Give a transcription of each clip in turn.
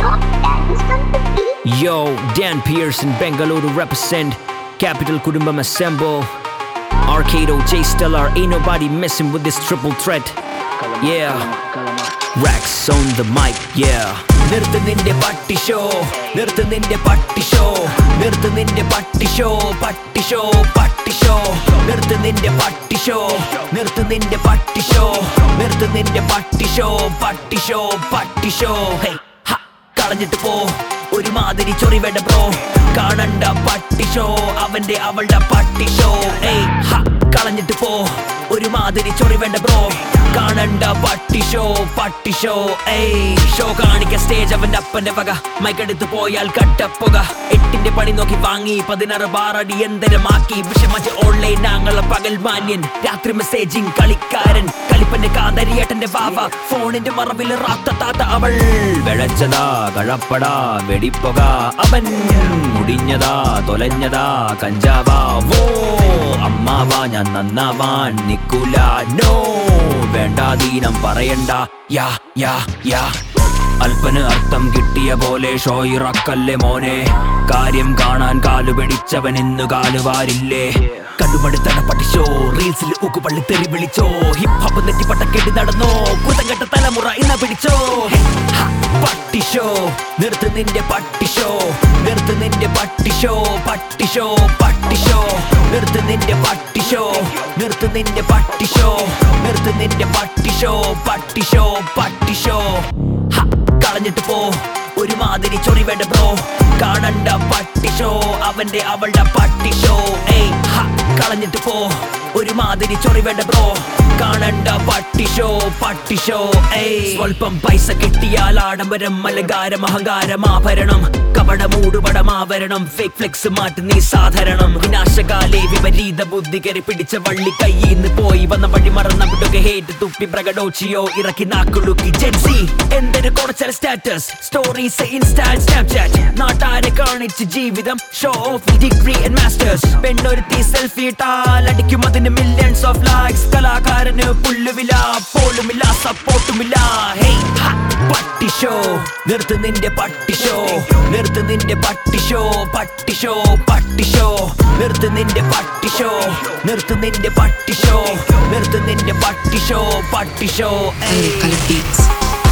Yo, Dan Pearson, Bengaluru represent. Capital Kudumbam assemble. Arcado, J Stellar, ain't nobody messing with this triple threat. Yeah. Rax on the mic, yeah. നിർത്ത് നിന്റെ പട്ടി show നിർത്ത് നിന്റെ പട്ടി show നിർത്ത് നിന്റെ പട്ടി ഷോ പട്ടി ഷോ പട്ടി ഷോ നിർത്ത് നിന്റെ പട്ടി ഷോ നിർത്ത് നിന്റെ പട്ടി ഷോ നിർത്ത് നിന്റെ പട്ടി ഷോ പട്ടി ഷോ പട്ടി ഷോ ഹേ ഹ കളഞ്ഞിട്ട് പോ ഒരുമാതിരി ചൊറി വേണ്ട ബ്രോ കാണണ്ട പട്ടി ഷോ അവന്റെ അവളുടെ പട്ടി ഷോ ഏയ് ഹ കളഞ്ഞിട്ട് പോ ഒരുമാതിരി ചൊറി വേണ്ട ബ്രോ കാണണ്ട പട്ടി ഷോ പട്ടി ഷോ ഏയ് ഷോ കാണിക്ക സ്റ്റേജ് അവന്റെ അപ്പന്റെ വക മൈക്കെടുത്ത് പോയാൽ കട്ടപ്പുക എട്ടിന്റെ പണി നോക്കി വാങ്ങി പതിനാറ് ബാറടി എന്തരമാക്കി വിഷമച്ച് ഓൺലൈൻ ഞങ്ങളെ പകൽ മാന്യൻ രാത്രി മെസ്സേജിങ് കളിക്കാരൻ കളിപ്പന്റെ കാതരിയേട്ടന്റെ വാവ ഫോണിന്റെ മറവിൽ റാത്ത താത്ത അവൾ വെളച്ചതാ കഴപ്പടാ വെടിപ്പുക അവൻ മുടിഞ്ഞതാ തൊലഞ്ഞതാ കഞ്ചാവാ വോ അമ്മാവാ ഞാൻ നന്നാവാൻ നിക്കൂല നോ വേണ്ടാതീനം പറയണ്ട യാ യാ യാ അല്പന് അർത്ഥം കിട്ടിയ പോലെ ഷോയിറക്കല്ലേ മോനെ കാര്യം കാണാൻ കാലു പിടിച്ചവൻ ഇന്ന് കാലുവാരില്ലേ കടുമടുത്തട പട്ടിഷോ റീൽസിൽ ഉക്കുപള്ളി തെറി വിളിച്ചോ ഹിപ് ഹോപ്പ് നെറ്റിപ്പട്ട കെട്ടി നടന്നോ കുതങ്കെട്ട തലമുറ ഇന്ന പിടിച്ചോ ഹ, പട്ടിഷോ നിർത്ത് നിന്റെ പട്ടിഷോ നിർത്ത് നിന്റെ പട്ടിഷോ പട്ടിഷോ പട്ടിഷോ നിർത്ത് നിന്റെ പട്ടിഷോ നിർത്ത് നിന്റെ പട്ടിഷോ നിർത്ത് നിന്റെ പട്ടിഷോ പട്ടിഷോ പട്ടിഷോ ഹ, കളഞ്ഞിട്ട് പോ ഒരുമാതിരി ചൊറി വേണ്ട ബ്രോ കാണണ്ട പട്ടിഷോ അവന്റെ അവളുടെ പട്ടിഷോ ഏയ് ഹ കളഞ്ഞിട്ട് പോ ഒരുമാതിരി ചൊറി വേണ്ട ബ്രോ കാണണ്ട പട്ടിഷോ പട്ടിഷോ ഏയ് സ്വല്പം പൈസ കിട്ടിയാൽ ആഡംബരം അലങ്കാരം അഹങ്കാരം ആഭരണം കപട മൂടുപടമാവരണം ഫേക്ക് ഫ്ലെക്സ് മാറ്റി നീ സാധാരണം വിനാശകാലേ വിപരീത ബുദ്ധി കയറി പിടിച്ച വള്ളി കയ്യിന്ന് പോയി വന്ന വഴി മറന്ന വിടുക ഹേറ്റ് തുപ്പി പ്രകടോച്ചിയോ ഇറക്കി നാക്കുളുക്കി ജെൻസി എന്തൊരു കുറച്ചാൽ സ്റ്റാറ്റസ് സ്റ്റോറീസ് ഇൻസ്റ്റാ സ്നാപ്ചാറ്റ് നാട്ടാരെ കാണിച്ച് ജീവിതം show off degree and masters പെണ്ണൊരുത്തി സെൽഫി ഇട്ടാൽ അടിക്കും അതിന് മില്യൺസ് ഓഫ് ലൈക്സ് കലാകാരന് പുല്ലുമില്ല പോളുമില്ല സപ്പോർട്ടുമില്ല ഹേയ് ഹ, പട്ടി ഷോ നിർത്ത് നിന്റെ പട്ടി ഷോ നിർത്ത് നിന്റെ പട്ടി ഷോ പട്ടി ഷോ പട്ടി ഷോ നിർത്ത് നിന്റെ പട്ടി ഷോ നിർത്ത് നിന്റെ പട്ടി ഷോ നിർത്ത് നിന്റെ പട്ടി ഷോ പട്ടി ഷോ ഏയ് Color Beats.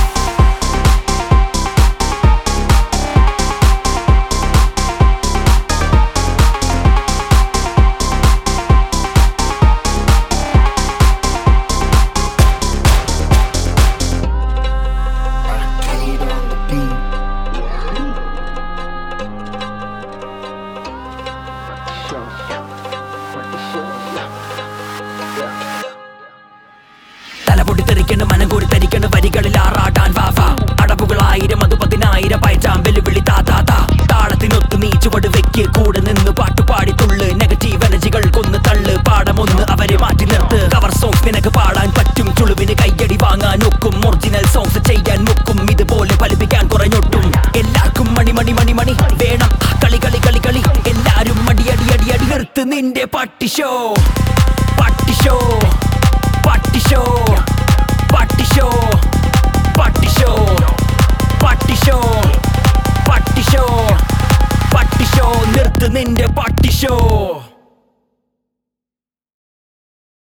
തലപൊട്ടി തെറിക്കണ് മനം കൂടി തരിക്കണ് വരികളിൽ ആറാടാൻ വാവ അടവുകളായിരം അത് പതിനായിരം പയറ്റാം വെല്ലുവിളി താതാത താളത്തിനൊത്ത് നീ ചുവട് വെക്ക് കൂടെ നിന്ന് പാട്ടുപാടി തുള്ള് നെഗറ്റീവ് എനർജികൾ കൊന്ന് തള്ള് പാടമൊന്ന് അവരെ മാറ്റി നിർത്ത് കവർ സോങ്സ് നിനക്ക് പാടാൻ പറ്റും ചുളുവിന് കയ്യടി വാങ്ങാൻ ഒക്കും ഒറിജിനൽ സോങ്സ് ചെയ്യാൻ നോക്കും ഇതുപോലെ ഫലിപ്പിക്കാൻ കുറഞ്ഞൊട്ടും എല്ലാവർക്കും മണി മണി മണി മണി വേണം ആ കളി കളി കളി കളി എല്ലാരും മടി അടി അടി അടി നിർത്ത് നിന്റെ പട്ടി ഷോ പട്ടി ഷോ